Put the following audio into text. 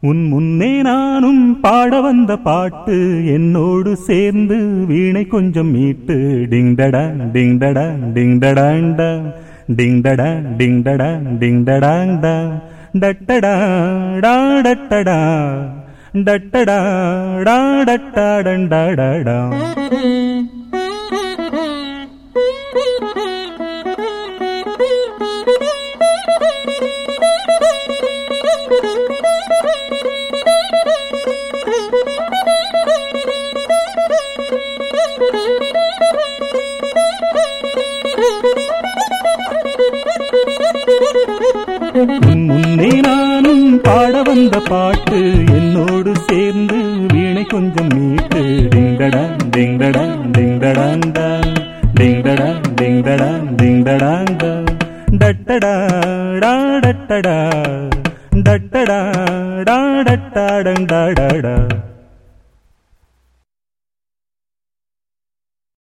உன் முன்னே நானும் பாட வந்த பாட்டு என்னோடு சேர்ந்து வீணை கொஞ்சம் மீட்டு டிங்டடா டிங்டடா டிங்டடாண்டா டிங்டடா டிங்டடா டிங்டடாண்டா டட்டடா டா டட்டடா டட்டடா டா டட்டாடண்டாடா உன் முன்னே நானும் பாட வந்த பாட்டு என்னோடு சேர்ந்து வீணை கொஞ்சம் மீட்டு டிங்கடா டிங்கடா டிங்கடாண்டா டிங்கடா டிங்கடா டிங்கடாண்டா டட்டடா டா டட்டடா டட்டடா டா டட்டாடண்டாடா